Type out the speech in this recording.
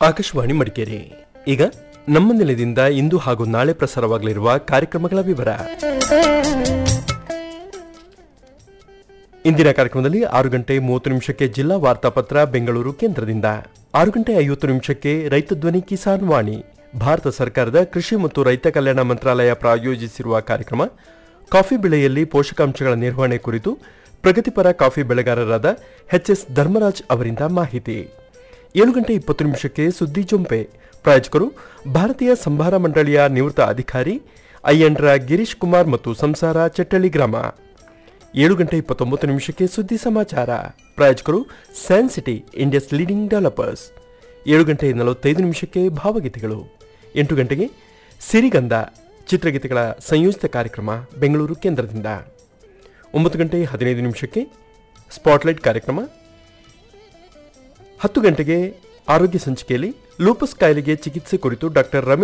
ಆಕಾಶವಾಣಿ ಮಡಿಕೇರಿ ಈಗ ನಮ್ಮ ನೆಲೆಯಿಂದ ಇಂದು ಹಾಗೂ ನಾಳೆ ಪ್ರಸಾರವಾಗಲಿರುವ ಕಾರ್ಯಕ್ರಮಗಳ ವಿವರ ಇಂದಿನ ಕಾರ್ಯಕ್ರಮದಲ್ಲಿ ಆರು ಗಂಟೆ ಮೂವತ್ತು ನಿಮಿಷಕ್ಕೆ ಜಿಲ್ಲಾ ವಾರ್ತಾಪತ್ರ ಬೆಂಗಳೂರು ಕೇಂದ್ರದಿಂದ ಆರು ಗಂಟೆ ಐವತ್ತು ನಿಮಿಷಕ್ಕೆ ರೈತ ಧ್ವನಿ ಕಿಸಾನ್ ವಾಣಿ ಭಾರತ ಸರ್ಕಾರದ ಕೃಷಿ ಮತ್ತು ರೈತ ಕಲ್ಯಾಣ ಮಂತ್ರಾಲಯ ಪ್ರಾಯೋಜಿಸಿರುವ ಕಾರ್ಯಕ್ರಮ ಕಾಫಿ ಬೆಳೆಯಲ್ಲಿ ಪೋಷಕಾಂಶಗಳ ನಿರ್ವಹಣೆ ಕುರಿತು ಪ್ರಗತಿಪರ ಕಾಫಿ ಬೆಳೆಗಾರರಾದ ಎಚ್ ಎಸ್ ಧರ್ಮರಾಜ್ ಅವರಿಂದ ಮಾಹಿತಿ ಏಳು ಗಂಟೆ ಇಪ್ಪತ್ತು ನಿಮಿಷಕ್ಕೆ ಸುದ್ದಿ ಜೊಂಪೆ ಪ್ರಾಯೋಜಕರು ಭಾರತೀಯ ಸಂಭಾರ ಮಂಡಳಿಯ ನಿವೃತ್ತ ಅಧಿಕಾರಿ ಅಯ್ಯಂಡ್ರ ಗಿರೀಶ್ ಕುಮಾರ್ ಮತ್ತು ಸಂಸಾರ ಚಟ್ಟಳ್ಳಿ ಗ್ರಾಮ ಏಳು ಗಂಟೆ ಇಪ್ಪತ್ತೊಂಬತ್ತು ನಿಮಿಷಕ್ಕೆ ಸುದ್ದಿ ಸಮಾಚಾರ ಪ್ರಾಯೋಜಕರು San City India's leading developers ಏಳು ಗಂಟೆ ನಲವತ್ತೈದು ನಿಮಿಷಕ್ಕೆ ಭಾವಗೀತೆಗಳು ಎಂಟು ಗಂಟೆಗೆ ಸಿರಿಗಂಧ ಚಿತ್ರಗೀತೆಗಳ ಸಂಯೋಜಿತ ಕಾರ್ಯಕ್ರಮ ಬೆಂಗಳೂರು ಕೇಂದ್ರದಿಂದ ಒಂಬತ್ತು ಗಂಟೆ ಹದಿನೈದು ನಿಮಿಷಕ್ಕೆ ಸ್ಪಾಟ್ಲೈಟ್ ಕಾರ್ಯಕ್ರಮ ಹತ್ತು ಗಂಟೆಗೆ ಆರೋಗ್ಯ ಸಂಚಿಕೆಯಲ್ಲಿ ಲೂಪಸ್ ಕಾಯಿಲೆಗೆ ಚಿಕಿತ್ಸೆ ಕುರಿತು ಡಾಕ್ಟರ್ ರಮೇಶ್